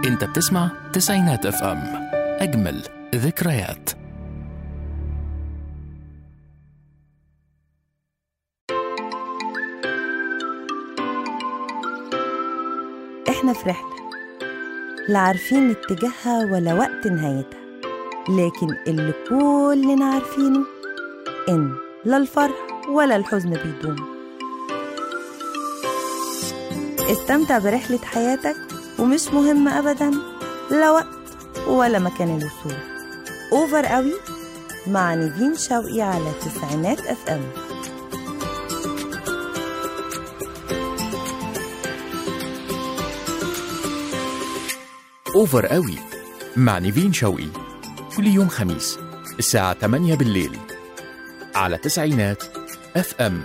انت بتسمع تسعينات اف ام اجمل ذكريات احنا في رحلة لا عارفين اتجاهها ولا وقت نهايتها لكن اللي كلنا عارفينه ان لا الفرح ولا الحزن بيدوم استمتع برحلة حياتك ومش مهم ابدا لا وقت ولا مكان الوصول اوفر قوي مع نيفين شوقي على تسعينات اف ام اوفر قوي مع نيفين شوقي كل يوم خميس الساعة 8 بالليل على تسعينات اف ام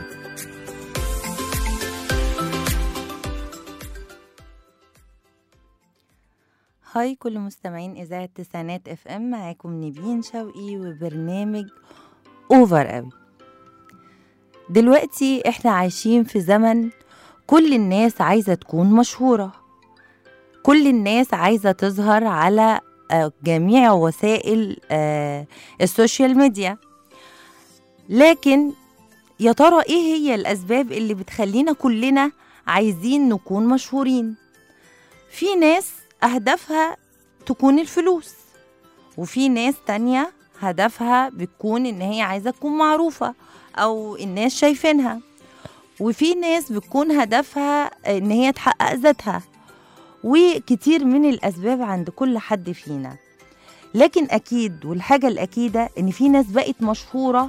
هاي كل مستمعين إذاعة تسعينات اف ام معاكم نيفين شوقي وبرنامج اوفر قوي دلوقتي احنا عايشين في زمن كل الناس عايزة تكون مشهورة كل الناس عايزة تظهر على آه، جميع وسائل آه، السوشيال ميديا لكن يا ترى ايه هي الأسباب اللي بتخلينا كلنا عايزين نكون مشهورين في ناس أهدافها تكون الفلوس وفي ناس تانية هدفها بتكون إن هي عايزة تكون معروفة أو الناس شايفينها وفي ناس بتكون هدفها إن هي تحقق ذاتها وكتير من الأسباب عند كل حد فينا لكن أكيد والحاجة الأكيدة إن في ناس بقت مشهورة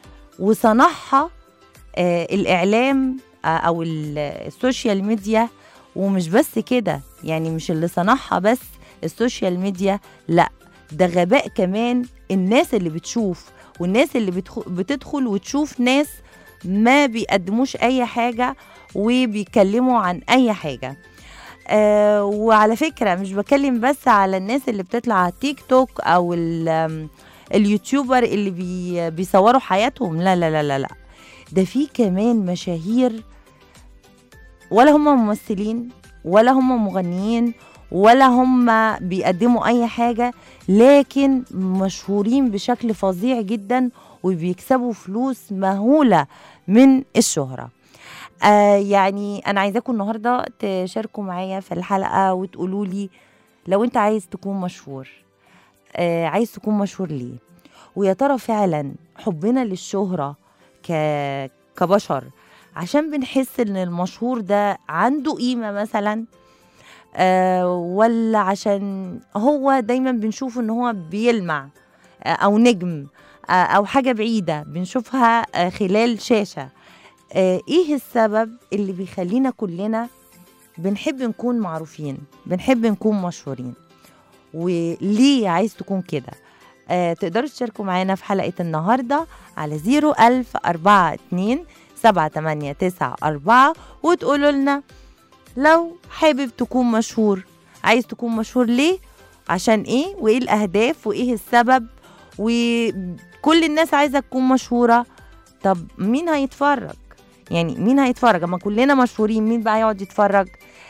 وصنعها آه، الإعلام آه، أو ال- السوشيال ميديا ومش بس كده يعني مش اللي صنعها بس السوشيال ميديا لا ده غباء كمان الناس اللي بتشوف والناس اللي بتخ- بتدخل وتشوف ناس ما بيقدموش اي حاجة وبيتكلموا عن اي حاجة آه وعلى فكرة مش بكلم بس على الناس اللي بتطلع على التيك توك او ال- آم، اليوتيوبر اللي بي بيصوروا حياتهم لا لا لا لا لا ده في كمان مشاهير ولا هم ممثلين ولا هم مغنيين ولا هم بيقدموا اي حاجه لكن مشهورين بشكل فظيع جدا وبيكسبوا فلوس مهوله من الشهره آه يعني انا عايزاكم النهارده تشاركوا معايا في الحلقه وتقولوا لي لو انت عايز تكون مشهور آه عايز تكون مشهور ليه ويا ترى فعلا حبنا للشهره ك كبشر عشان بنحس ان المشهور ده عنده قيمه مثلا آه ولا عشان هو دايما بنشوف ان هو بيلمع آه او نجم آه او حاجه بعيده بنشوفها آه خلال شاشه آه ايه السبب اللي بيخلينا كلنا بنحب نكون معروفين بنحب نكون مشهورين وليه عايز تكون كده آه تقدروا تشاركوا معانا في حلقة النهاردة على 01042 سبعة تمانية تسعة أربعة وتقولوا لنا لو حابب تكون مشهور عايز تكون مشهور ليه عشان ايه وايه الأهداف وايه السبب وكل الناس عايزة تكون مشهورة طب مين هيتفرج يعني مين هيتفرج اما كلنا مشهورين مين بقى يقعد يتفرج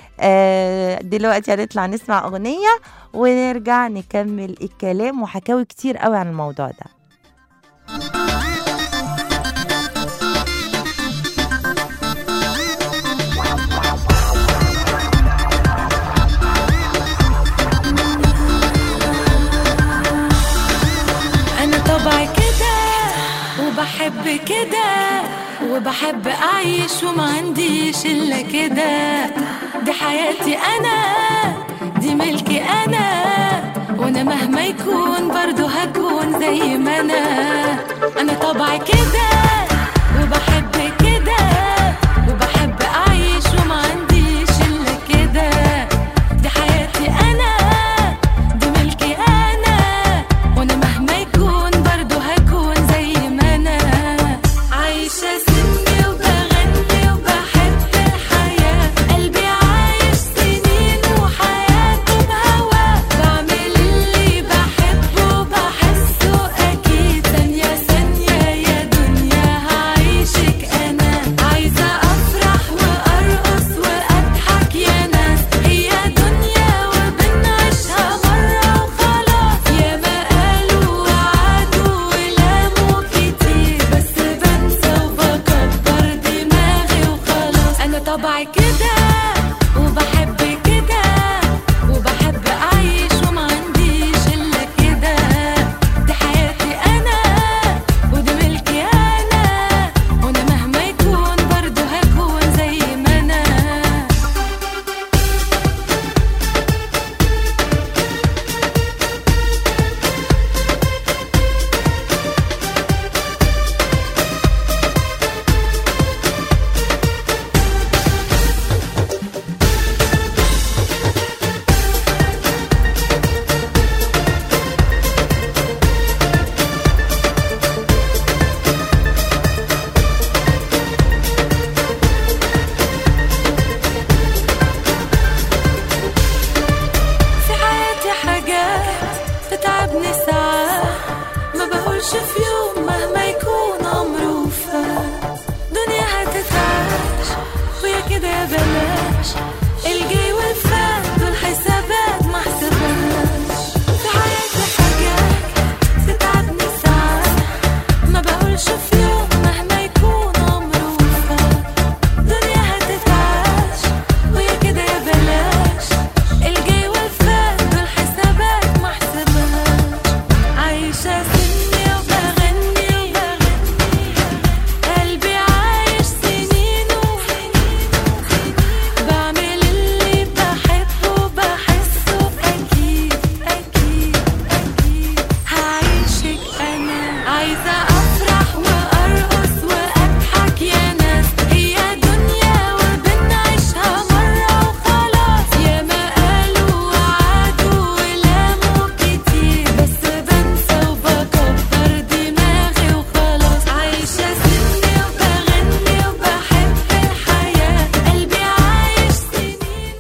آه دلوقتي هنطلع نسمع أغنية ونرجع نكمل الكلام وحكاوي كتير قوي عن الموضوع ده أنا طبعي كده وبحب كده وبحب أعيش وما عنديش إلا كده دي حياتي أنا دي ملكي أنا وأنا مهما يكون برضو هكون زي ما أنا أنا طبعي كده وبحب كده وبحب أعيش وما عنديش إلا كده دي حياتي أنا دي ملكي أنا وأنا مهما يكون برضو هكون زي ما أنا عايشة سني وبغني وبحب الحياة قلبي عايش سنين وحياته بهواه بعمل اللي بحبه وبحسه أكيد ثانية ثانية يا دنيا طبعي كده وبحب كده وبحب اعيش وما عنديش الا كده دي حياتي انا ودي ملكي انا وانا مهما يكون برضه هكون زي ما انا في حياتي حاجات بتعبني ساعات ما بقولش في يوم مهما يكون عمره فات دنيا هتتعاش ويا كده يا بلاش الجاي والفات دول حسابات ما حسبهاش في حياتي حاجات بتعبني ساعات ما بقولش في يوم مهما يكون عمره فات دنيا هتتعاش ويا كده يا بلاش الجاي والفات دول حسابات ما حسبهاش عايشة سني وبغني وبغني قلبي عايش سنينه بعمل اللي بحبه بحسه أكيد أكيد أكيد هعيشك أنا عايزة أفرح وأرقص وأضحك يا ناس هي دنيا وبنعيشها مرة وخلاص يا ما قالوا وعدوا ولاموا كتير بس بنسى وبكبر دماغي وخلاص عايشة سني وبغني وبحب الحياة قلبي عايش سنين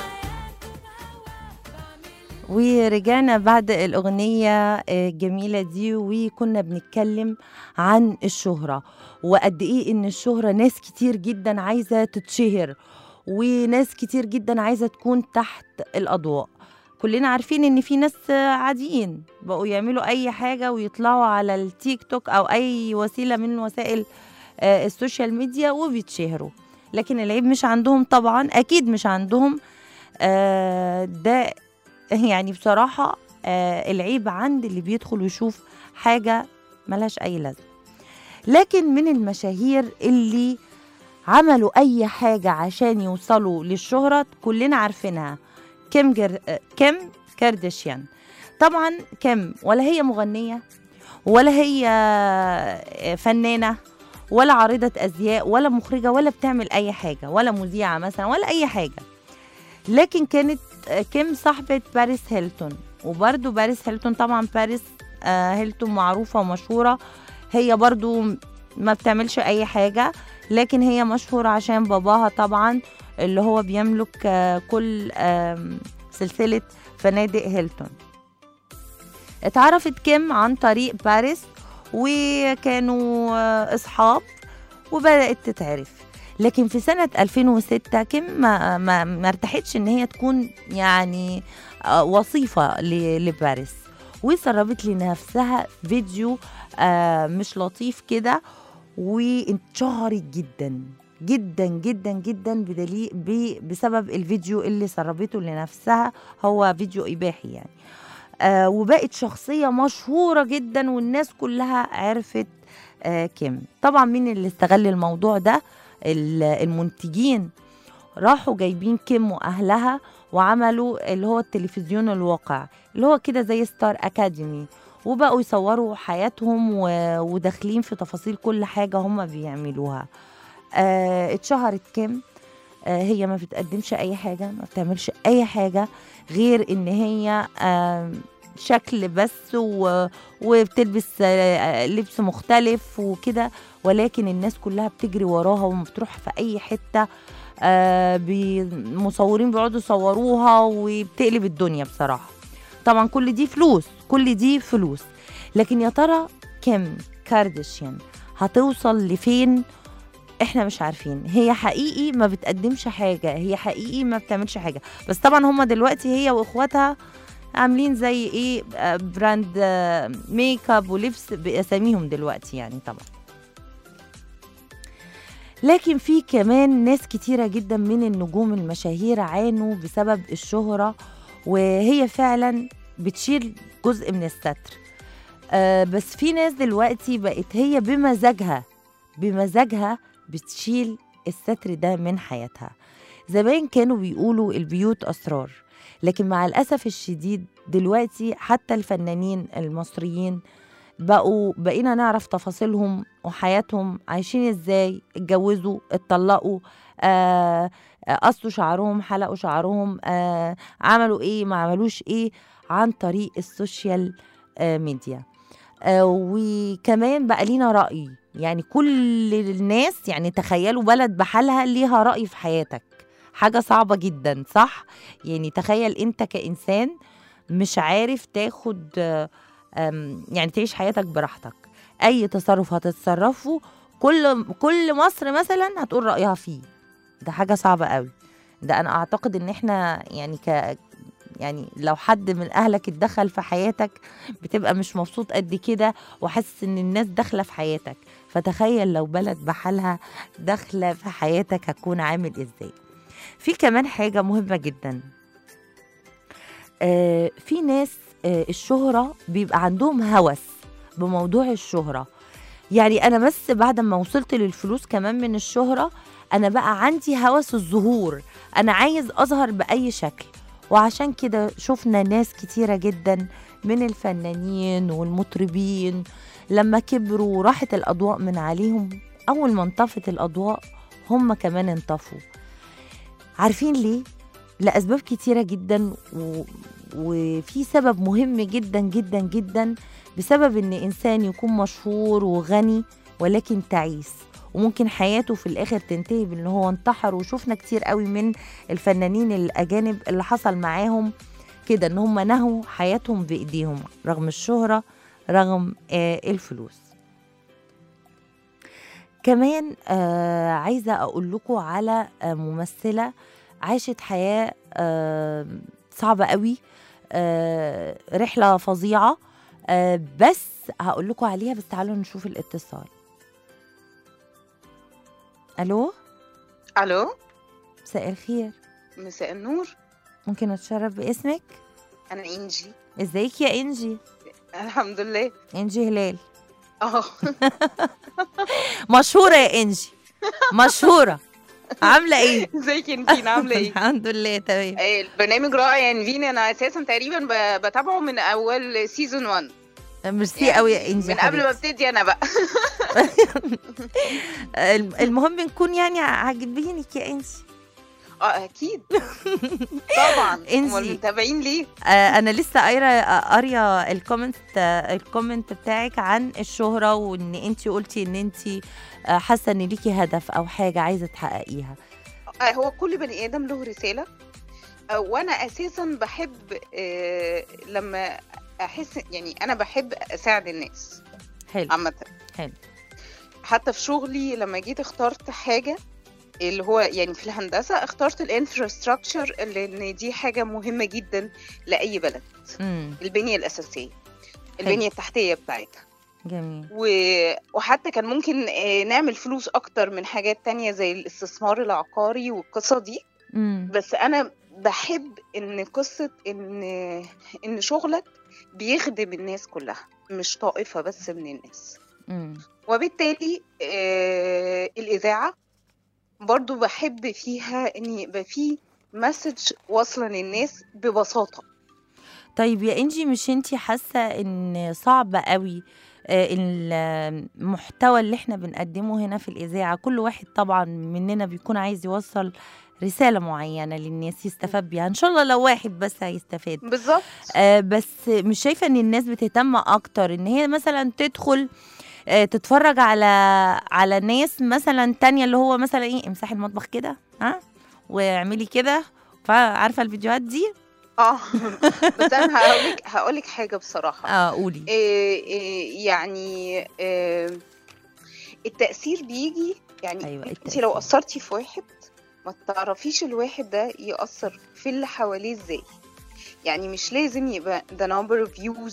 وحياته ورجعنا بعد الأغنية آه، الجميلة دي وكنا بنتكلم عن الشهرة وقد إيه إن الشهرة ناس كتير جدا عايزة تتشهر وناس كتير جدا عايزة تكون تحت الأضواء كلنا عارفين إن في ناس آه، عاديين بقوا يعملوا أي حاجة ويطلعوا على التيك توك أو أي وسيلة من وسائل آه، السوشيال ميديا وبيتشهروا لكن العيب مش عندهم طبعا أكيد مش عندهم آه، ده يعني بصراحة آه العيب عند اللي بيدخل ويشوف حاجة ملهاش أي لازمة لكن من المشاهير اللي عملوا أي حاجة عشان يوصلوا للشهرة كلنا عارفينها كيم جر... آه، كيم كارداشيان طبعا كيم ولا هي مغنية ولا هي آه، فنانة ولا عارضة أزياء ولا مخرجة ولا بتعمل أي حاجة ولا مذيعة مثلا ولا أي حاجة لكن كانت آه، كيم صاحبة باريس هيلتون وبرضو باريس هيلتون طبعا باريس آه، هيلتون معروفة ومشهورة هي برضو ما بتعملش أي حاجة لكن هي مشهورة عشان باباها طبعا اللي هو بيملك آه، كل آم، سلسلة فنادق هيلتون اتعرفت كيم عن طريق باريس وكانوا آه، أصحاب وبدأت تتعرف لكن في سنة 2006 كيم ما, ما, ما ارتحتش ان هي تكون يعني آه، وصيفة ل- لباريس وسربت لنفسها فيديو آه، مش لطيف كده وانتشهرت جدا جدا جدا جدا بدليل ب- بسبب الفيديو اللي سربته لنفسها هو فيديو إباحي يعني آه وبقت شخصية مشهورة جدا والناس كلها عرفت آه كيم طبعا مين اللي استغل الموضوع ده ال- المنتجين راحوا جايبين كيم واهلها وعملوا اللي هو التلفزيون الواقع اللي هو كده زي ستار اكاديمي وبقوا يصوروا حياتهم و- وداخلين في تفاصيل كل حاجة هم بيعملوها آه اتشهرت كيم آه هي ما بتقدمش اي حاجة ما بتعملش اي حاجة غير ان هي آه شكل بس و... وبتلبس آه، لبس مختلف وكده ولكن الناس كلها بتجري وراها وبتروح في اي حته آه، بي- المصورين بيقعدوا يصوروها وبتقلب الدنيا بصراحه طبعا كل دي فلوس كل دي فلوس لكن يا ترى كيم كارديشيان هتوصل لفين احنا مش عارفين هي حقيقي ما بتقدمش حاجه هي حقيقي ما بتعملش حاجه بس طبعا هما دلوقتي هي واخواتها عاملين زي ايه آه، براند آه، ميك اب ولبس باساميهم دلوقتي يعني طبعا لكن في كمان ناس كتيرة جدا من النجوم المشاهير عانوا بسبب الشهرة وهي فعلا بتشيل جزء من الستر آه بس في ناس دلوقتي بقت هي بمزاجها بمزاجها بتشيل الستر ده من حياتها زمان كانوا بيقولوا البيوت أسرار لكن مع الأسف الشديد دلوقتي حتى الفنانين المصريين بقوا بقينا نعرف تفاصيلهم وحياتهم عايشين ازاي اتجوزوا اتطلقوا آه آه، قصوا شعرهم حلقوا شعرهم آه عملوا ايه ما عملوش ايه عن طريق السوشيال آه ميديا آه وكمان بقى لينا رأي يعني كل الناس يعني تخيلوا بلد بحالها ليها رأي في حياتك حاجة صعبة جدا صح يعني تخيل انت كإنسان مش عارف تاخد آه، آم، يعني تعيش حياتك براحتك اي تصرف هتتصرفه كل كل مصر مثلا هتقول رايها فيه ده حاجه صعبه قوي ده انا اعتقد ان احنا يعني ك يعني لو حد من اهلك اتدخل في حياتك بتبقى مش مبسوط قد كده وحاسس ان الناس داخله في حياتك فتخيل لو بلد بحالها داخله في حياتك هتكون عامل ازاي في كمان حاجه مهمه جدا آه في ناس آه الشهرة بيبقى عندهم هوس بموضوع الشهرة يعني أنا بس بعد ما وصلت للفلوس كمان من الشهرة أنا بقى عندي هوس الظهور أنا عايز أظهر بأي شكل وعشان كده شفنا ناس كتيرة جدا من الفنانين والمطربين لما كبروا وراحت الأضواء من عليهم أول ما انطفت الأضواء هم كمان انطفوا عارفين ليه؟ لأسباب كتيرة جدا و... وفي سبب مهم جدا جدا جدا بسبب ان انسان يكون مشهور وغني ولكن تعيس وممكن حياته في الاخر تنتهي بان هو انتحر وشفنا كتير قوي من الفنانين الاجانب اللي حصل معاهم كده ان هم نهوا حياتهم بايديهم رغم الشهرة رغم آه الفلوس كمان آه عايزة اقول لكم على آه ممثلة عاشت حياة آه صعبة قوي آه رحلة فظيعة آه بس هقول لكم عليها بس تعالوا نشوف الاتصال الو الو مساء الخير مساء النور ممكن اتشرف باسمك انا انجي ازيك يا انجي الحمد لله انجي هلال اه مشهورة يا انجي مشهورة عاملة ايه ازيك انتي عامله ايه الحمد لله تمام آه، البرنامج رائع يعني فيني انا اساسا تقريبا ب- بتابعه من اول سيزون 1 ميرسي قوي يا انجي من قبل ما حبيبتي. ابتدي انا بقى الم- المهم نكون يعني عاجبينك يا انجي اه اكيد طبعا إنجي. امال المتابعين ليه آه، انا لسه قايره قاريه الكومنت آه، الكومنت بتاعك عن الشهره وان انت قلتي ان انت آه، حاسه ان ليكي هدف او حاجه عايزه تحققيها آه، هو كل بني ادم له رساله آه، وانا اساسا بحب آه، لما احس يعني انا بحب اساعد الناس حلو عامه حلو. حتى في شغلي لما جيت اخترت حاجه اللي هو يعني في الهندسه اخترت الانفراستراكشر لان دي حاجه مهمه جدا لاي بلد امم البنيه الاساسيه البنيه التحتيه بتاعتها جميل و... وحتى كان ممكن آه، نعمل فلوس اكتر من حاجات تانية زي الاستثمار العقاري والقصة دي امم بس انا بحب ان قصة ان ان شغلك بيخدم الناس كلها مش طائفة بس من الناس امم وبالتالي آه الإذاعة برضو بحب فيها ان يبقى في مسج واصلة للناس ببساطة طيب يا انجي مش انت حاسه ان صعب قوي آه، المحتوى اللي احنا بنقدمه هنا في الاذاعه كل واحد طبعا مننا بيكون عايز يوصل رساله معينه للناس يستفاد بيها ان شاء الله لو واحد بس هيستفاد بالظبط آه، بس مش شايفه ان الناس بتهتم اكتر ان هي مثلا تدخل آه، تتفرج على على ناس مثلا تانية اللي هو مثلا ايه امسحي المطبخ كده ها واعملي كده عارفه الفيديوهات دي اه بس انا هقولك هقولك حاجة بصراحة اه قولي إيه إيه يعني إيه التأثير بيجي يعني أيوة، انت التأثير. لو أثرتي في واحد ما تعرفيش الواحد ده يأثر في اللي حواليه ازاي يعني مش لازم يبقى the number of views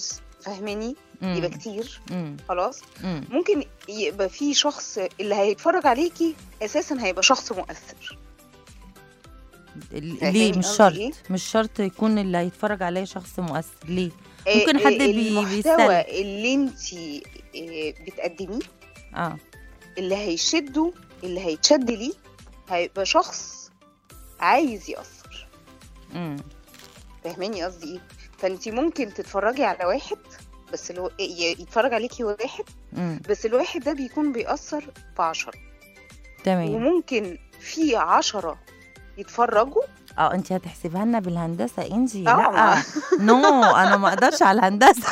فاهماني مم. يبقى كتير مم. خلاص مم. ممكن يبقى في شخص اللي هيتفرج عليكي اساسا هيبقى شخص مؤثر ال- فاهماني ليه مش قصدي شرط إيه؟ مش شرط يكون اللي هيتفرج عليه شخص مؤثر ليه آه، ممكن حد آه، بي- المحتوى بيستل. اللي انت بتقدميه اه اللي هيشده اللي هيتشد ليه هيبقى شخص عايز يأثر مم. فاهماني قصدي ايه فانت ممكن تتفرجي على واحد بس لو ي- يتفرج عليكي واحد مم. بس الواحد ده بيكون بيأثر في عشرة تمام وممكن في عشرة يتفرجوا اه انت هتحسبها لنا بالهندسه انجي آه، لا ما- نو انا ما اقدرش على الهندسه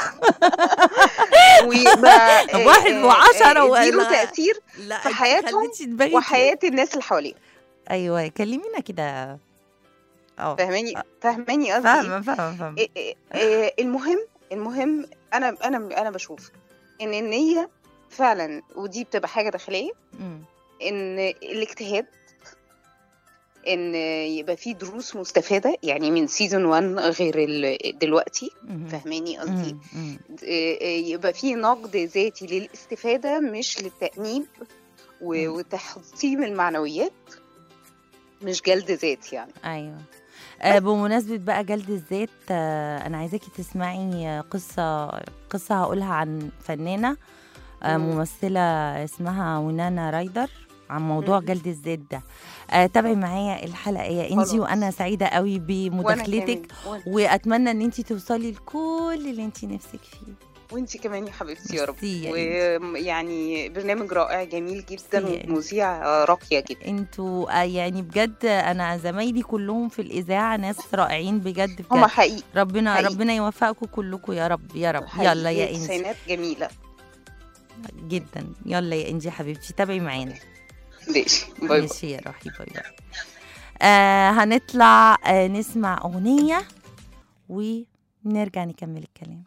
ويبقى آه، واحد آه، وعشرة آه، ولا- يديله تأثير لا في أنت حياتهم خليتي دماغك- وحياة الناس اللي حواليه ايوه كلمينا كده اه فاهماني فاهماني قصدي فاهمه فاهمه فاهمه إيه؟ إيه- إيه، المهم المهم انا انا انا بشوف ان النية فعلا ودي بتبقى حاجة داخلية مم. ان الاجتهاد ان يبقى في دروس مستفادة يعني من سيزون 1 غير ال- دلوقتي مم. فاهماني قصدي مم. مم. إيه، إيه، يبقى في نقد ذاتي للاستفادة مش للتأنيب و- مم. وتحطيم المعنويات مش جلد ذات يعني ايوه آه بمناسبة بقى جلد الذات آه أنا عايزاكي تسمعي آه، قصة قصة هقولها عن فنانة آه مم. ممثلة اسمها ونانا رايدر عن موضوع مم. جلد الذات ده آه تابعي معايا الحلقة يا إنجي خلاص. وأنا سعيدة قوي وأنا بمداخلتك كمان. وأنا- وأتمنى إن أنت توصلي لكل اللي أنت نفسك فيه وانتي كمان يا حبيبتي يا رب ميرسي يا ويعني برنامج رائع جميل جدا ميرسي يا ومذيع راقية جدا انتوا آه، يعني بجد انا زمايلي كلهم في الاذاعه ناس رائعين بجد هما بجد حقيقي ربنا حقيقي. ربنا يوفقكم كلكم يا رب يا رب حقيقي يلا يا انجي إنسانات جميلة جدا يلا يا انجي حبيبتي تابعي معانا ماشي باي باي ماشي يا روحي باي باي آه هنطلع آه نسمع اغنيه ونرجع نكمل الكلام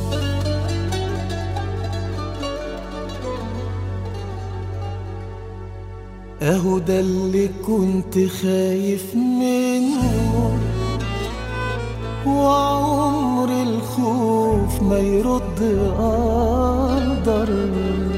اهو ده اللي كنت خايف منه وعمر الخوف ما يرد قدر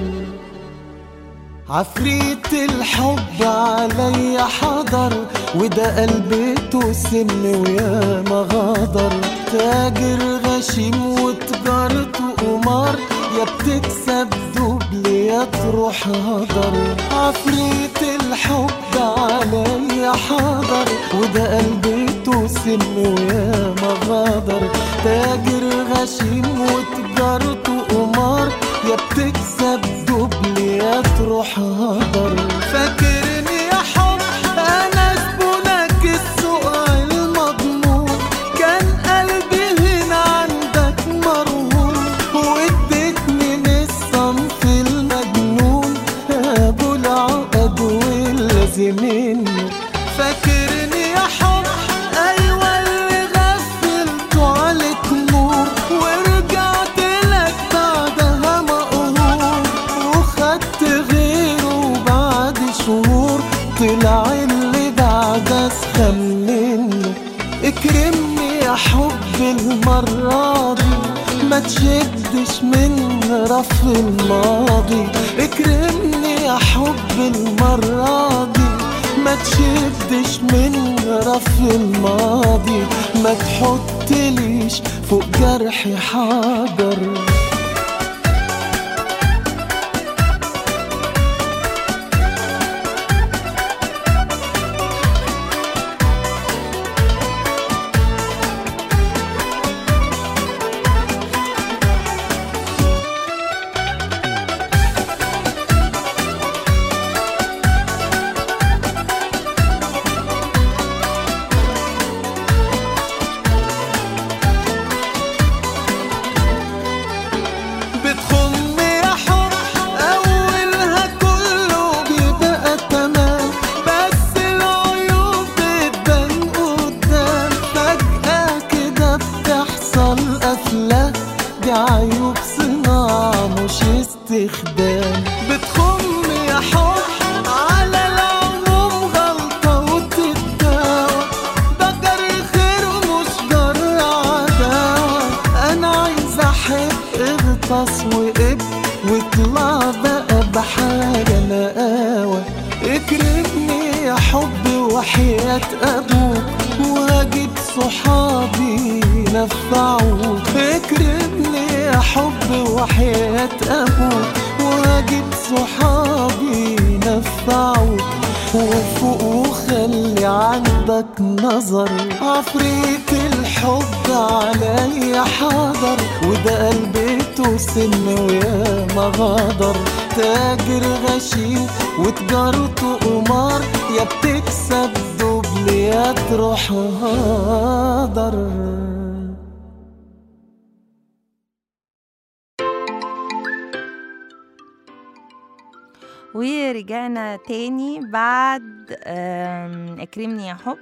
عفريت الحب عليا حضر وده قلبته سم ويا ما غدر تاجر غشيم وتجارته قمار يا بتكسب دبل يا تروح هدر عفريت الحب عليا حضر وده قلبته سم ويا ما غدر تاجر غشيم وتجارته قمار يا بتكسب دبل يا تروح هدر فاكرني يا حب انا زبونك السوق المضمون كان قلبي هنا عندك مرهون واديتني من الصنف المجنون ابو العقد والذي منه فاكرني يا حب ايوه اللي غفلته عليك نور ورجعت لك بعدها مقهور وخدت غيره بعد شهور طلع اللي بعد اسخن منه اكرمني يا حب المرة دي ما تشدش من رف الماضي اكرمني يا حب المرة دي ما تشدش من رف الماضي ما تحطليش فوق جرحي حجر بتخم يا حب اولها كله بيبقى تمام بس العيوب بتبان قدام فجأة كده بتحصل قفلة دي عيوب صناعة مش استخدام بتخم يا حب على العموم غلطة وتتداوى ده جري خير مش جرى عداوة أنا عايز أحب وحياة أبوك وهجيب صحابي نفعوك اكرمني يا حب وحياة أبوك وهجيب صحابي نفعوك وفوق وخلي عندك نظر عفريت الحب علي حاضر وده قلبته سن ويا ما غدر تاجر غشيم وتجارته قمار يا بتكسب دبل يا تروح هدر ورجعنا تاني بعد آم، اكرمني يا حب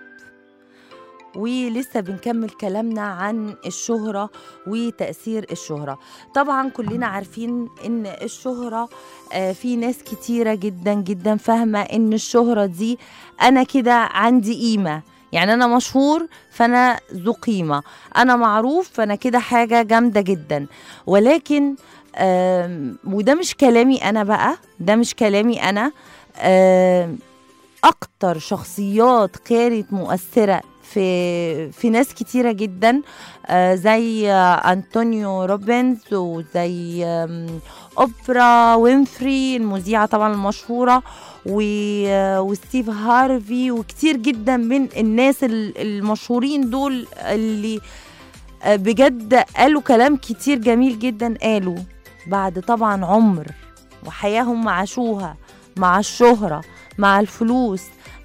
ولسه بنكمل كلامنا عن الشهرة وتأثير الشهرة طبعا كلنا عارفين ان الشهرة آه، في ناس كتيرة جدا جدا فاهمة ان الشهرة دي انا كده عندي قيمة يعني انا مشهور فانا ذو قيمة انا معروف فانا كده حاجة جامدة جدا ولكن آم، وده مش كلامي انا بقى ده مش كلامي انا آم، اكتر شخصيات كانت مؤثره في في ناس كتيره جدا آه، زي آه، انطونيو روبنز وزي آم، اوبرا وينفري المذيعه طبعا المشهوره و- آه، وستيف هارفي وكتير جدا من الناس ال- المشهورين دول اللي آه، بجد قالوا كلام كتير جميل جدا قالوا بعد طبعا عمر وحياة هم عاشوها مع الشهرة مع الفلوس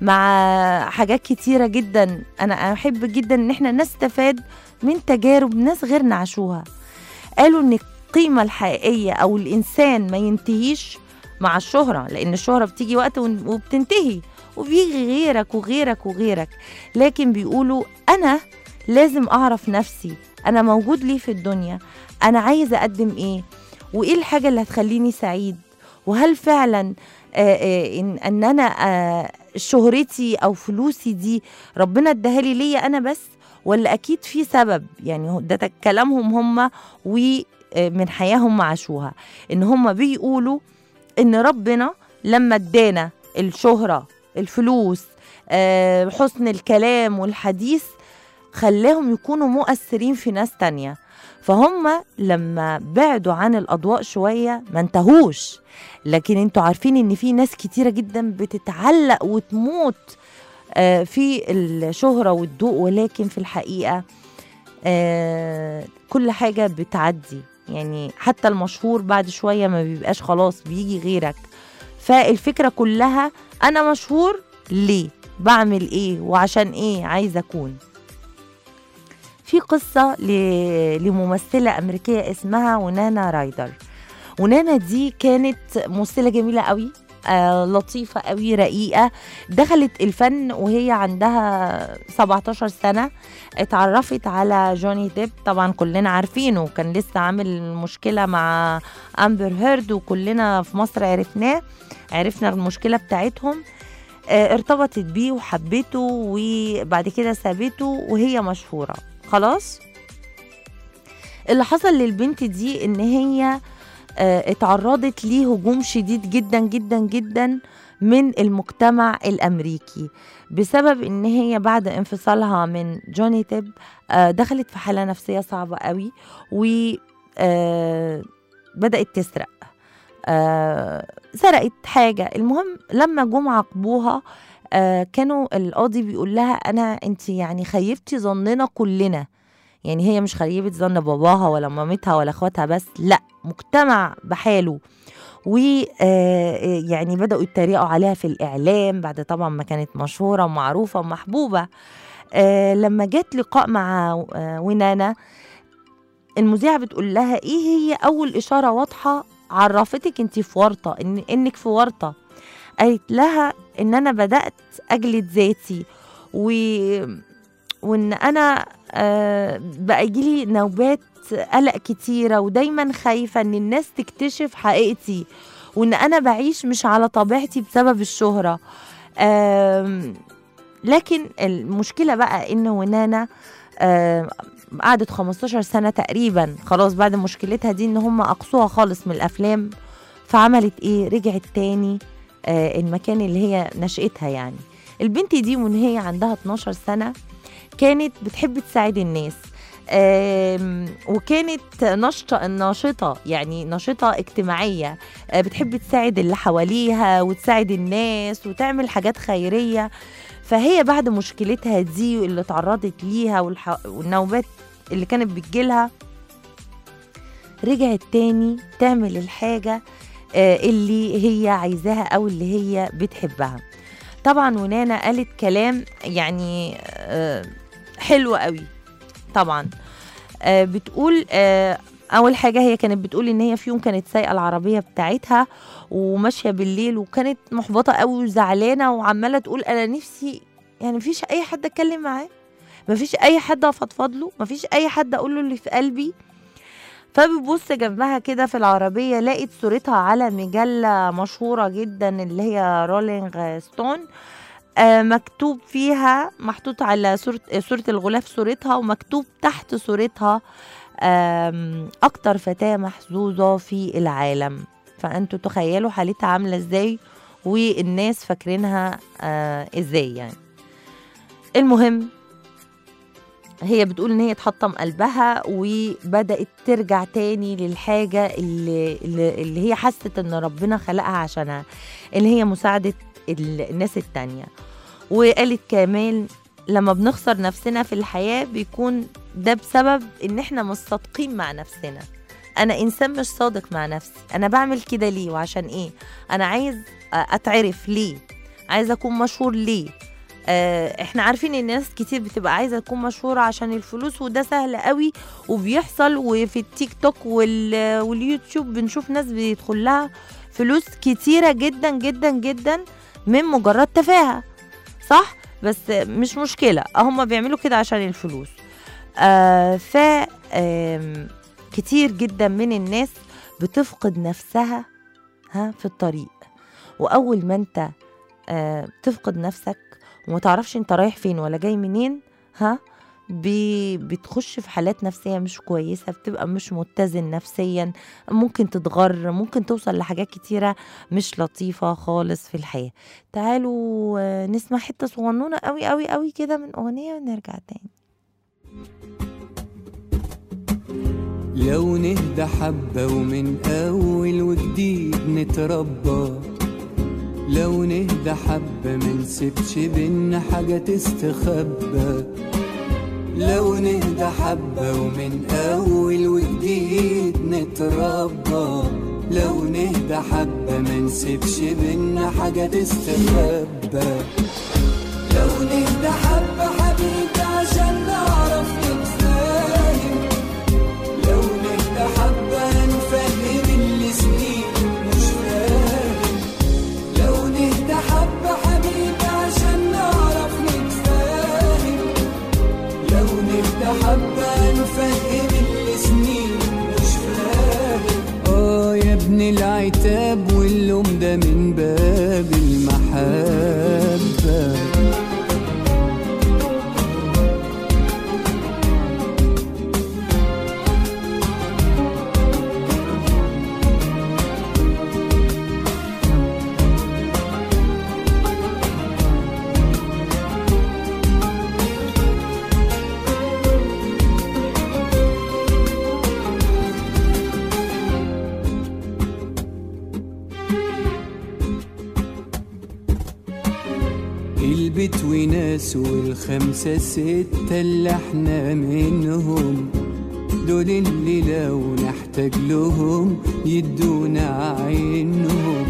مع حاجات كتيرة جدا أنا أحب جدا إن احنا نستفاد من تجارب ناس غيرنا عاشوها قالوا إن القيمة الحقيقية أو الإنسان ما ينتهيش مع الشهرة لأن الشهرة بتيجي وقت ون- وبتنتهي وبيجي غيرك وغيرك وغيرك لكن بيقولوا أنا لازم أعرف نفسي أنا موجود ليه في الدنيا أنا عايزة أقدم إيه وايه الحاجه اللي هتخليني سعيد وهل فعلا آه، آه، ان ان انا آه، شهرتي او فلوسي دي ربنا اداها لي ليا انا بس ولا اكيد في سبب يعني هو- ده ت- كلامهم هم ومن حياه هم عاشوها ان هم بيقولوا ان ربنا لما ادانا الشهره الفلوس آه، حسن الكلام والحديث خلاهم يكونوا مؤثرين في ناس تانية فهم لما بعدوا عن الأضواء شوية ما انتهوش لكن انتوا عارفين ان في ناس كتيرة جدا بتتعلق وتموت آه، في الشهرة والضوء ولكن في الحقيقة آه، كل حاجة بتعدي يعني حتى المشهور بعد شوية ما بيبقاش خلاص بيجي غيرك فالفكرة كلها أنا مشهور ليه بعمل ايه وعشان ايه عايزة أكون في قصة ل- لممثلة أمريكية اسمها ونانا رايدر ونانا دي كانت ممثلة جميلة قوي آه لطيفة قوي رقيقة دخلت الفن وهي عندها 17 سنة اتعرفت على جوني ديب طبعا كلنا عارفينه كان لسه عامل مشكلة مع أمبر هيرد وكلنا في مصر عرفناه عرفنا المشكلة بتاعتهم آه ارتبطت بيه وحبته وبعد كده سابته وهي مشهورة خلاص اللي حصل للبنت دي ان هي آه، اتعرضت لهجوم شديد جدا جدا جدا من المجتمع الامريكي بسبب ان هي بعد انفصالها من جوني تيب آه، دخلت في حاله نفسيه صعبه قوي و آه، بدات تسرق آه، سرقت حاجه المهم لما جم عاقبوها آه، كانوا القاضي بيقول لها انا انت يعني خيبتي ظننا كلنا يعني هي مش خيبة ظن باباها ولا مامتها ولا اخواتها بس لا مجتمع بحاله و آه، يعني بدأوا يتريقوا عليها في الإعلام بعد طبعا ما كانت مشهورة ومعروفة ومحبوبة آه، لما جت لقاء مع آه، ونانا المذيعة بتقول لها ايه هي أول إشارة واضحة عرفتك انت في ورطة إن إنك في ورطة قالت لها إن أنا بدأت أجلد ذاتي و وإن أنا آه، بقى يجيلي نوبات قلق كتيرة ودايما خايفة ان الناس تكتشف حقيقتي وان انا بعيش مش على طبيعتي بسبب الشهرة آم، لكن المشكلة بقى ان ونانا آم، قعدت 15 سنة تقريبا خلاص بعد مشكلتها دي ان هم اقصوها خالص من الافلام فعملت ايه رجعت تاني آه، المكان اللي هي نشأتها يعني البنت دي من هي عندها 12 سنة كانت بتحب تساعد الناس آم، وكانت نشطة ناشطة يعني ناشطة اجتماعية آه، بتحب تساعد اللي حواليها وتساعد الناس وتعمل حاجات خيرية فهي بعد مشكلتها دي اللي تعرضت ليها والح... والنوبات اللي كانت بتجيلها رجعت تاني تعمل الحاجة آه، اللي هي عايزاها أو اللي هي بتحبها طبعا ونانا قالت كلام يعني آه، حلو قوي طبعا آه، بتقول آه، اول حاجه هي كانت بتقول ان هي في يوم كانت سايقه العربيه بتاعتها وماشيه بالليل وكانت محبطه قوي وزعلانه وعماله تقول انا نفسي يعني مفيش اي حد اتكلم معاه مفيش اي حد افضفض له مفيش اي حد اقول له اللي في قلبي فبتبص جنبها كده في العربيه لقيت صورتها على مجله مشهوره جدا اللي هي رولينج ستون آه، مكتوب فيها محطوط على صورة صورة الغلاف صورتها ومكتوب تحت صورتها آم، أكتر فتاة محظوظة في العالم فأنتوا تخيلوا حالتها عاملة ازاي والناس فاكرينها آه ازاي يعني المهم هي بتقول ان هي اتحطم قلبها وبدأت ترجع تاني للحاجة اللي, اللي اللي هي حست ان ربنا خلقها عشانها اللي هي مساعدة ال- الناس التانية وقالت كمان لما بنخسر نفسنا في الحياة بيكون ده بسبب ان احنا مش صادقين مع نفسنا انا انسان مش صادق مع نفسي انا بعمل كده ليه وعشان ايه انا عايز آه، اتعرف ليه عايز اكون مشهور ليه آه، احنا عارفين ان ناس كتير بتبقى عايزه تكون مشهوره عشان الفلوس وده سهل قوي وبيحصل وفي التيك توك وال- واليوتيوب بنشوف ناس بيدخل لها فلوس كتيره جدا جدا جدا من مجرد تفاهه صح بس مش مشكله هم بيعملوا كده عشان الفلوس آه ف آم، كتير جدا من الناس بتفقد نفسها ها في الطريق واول ما انت آه تفقد نفسك وما تعرفش انت رايح فين ولا جاي منين ها بي- بتخش في حالات نفسية مش كويسة بتبقى مش متزن نفسيا ممكن تتغر ممكن توصل لحاجات كتيرة مش لطيفة خالص في الحياة تعالوا آه، نسمع حتة صغنونة قوي قوي قوي كده من أغنية ونرجع تاني لو نهدى حبة ومن أول وجديد نتربى لو نهدى حبة منسيبش بينا حاجة تستخبى لو نهدى حبة ومن أول وجديد نتربى لو نهدى حبة منسيبش بينا حاجة تستخبى لو نهدى حبة حبيبي عشان نعرف نتفاهم لو نهدى حبة نفهم اللي سنين مش فاهم لو نهدى حبة حبيبي عشان نعرف نتفاهم لو نهدى حبة نفهم اللي سنين مش فاهم اه يا ابن العتاب واللوم ده من باب المحبة البيت وناس والخمسة ستة اللي احنا منهم دول اللي لو نحتاج لهم يدونا عينهم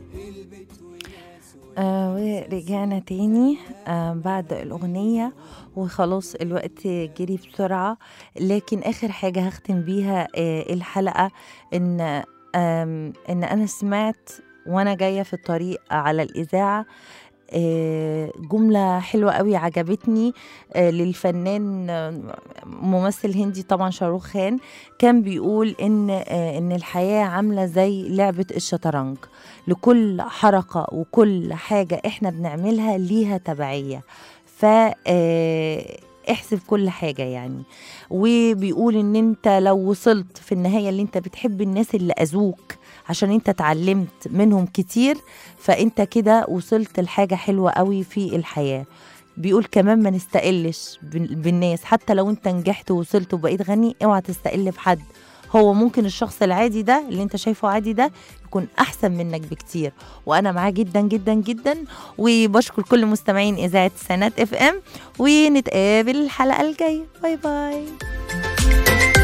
آه ورجعنا تاني آه بعد الأغنية وخلاص الوقت جري بسرعة لكن آخر حاجة هختم بيها آه الحلقة إن آم، إن أنا سمعت وأنا جاية في الطريق على الإذاعة آه، جملة حلوة قوي عجبتني آه، للفنان آه، ممثل هندي طبعا شاروخ خان كان بيقول إن آه، إن الحياة عاملة زي لعبة الشطرنج لكل حركة وكل حاجة احنا بنعملها ليها تبعية ف آه، احسب كل حاجة يعني وبيقول ان انت لو وصلت في النهاية اللي انت بتحب الناس اللي اذوك عشان انت اتعلمت منهم كتير فانت كده وصلت لحاجة حلوة قوي في الحياة بيقول كمان ما نستقلش بال- بالناس حتى لو انت نجحت ووصلت وبقيت غني اوعى تستقل بحد هو ممكن الشخص العادي ده اللي انت شايفه عادي ده يكون احسن منك بكتير وانا معاه جدا جدا جدا وبشكر كل مستمعين اذاعه سنات اف ام ونتقابل الحلقه الجايه باي باي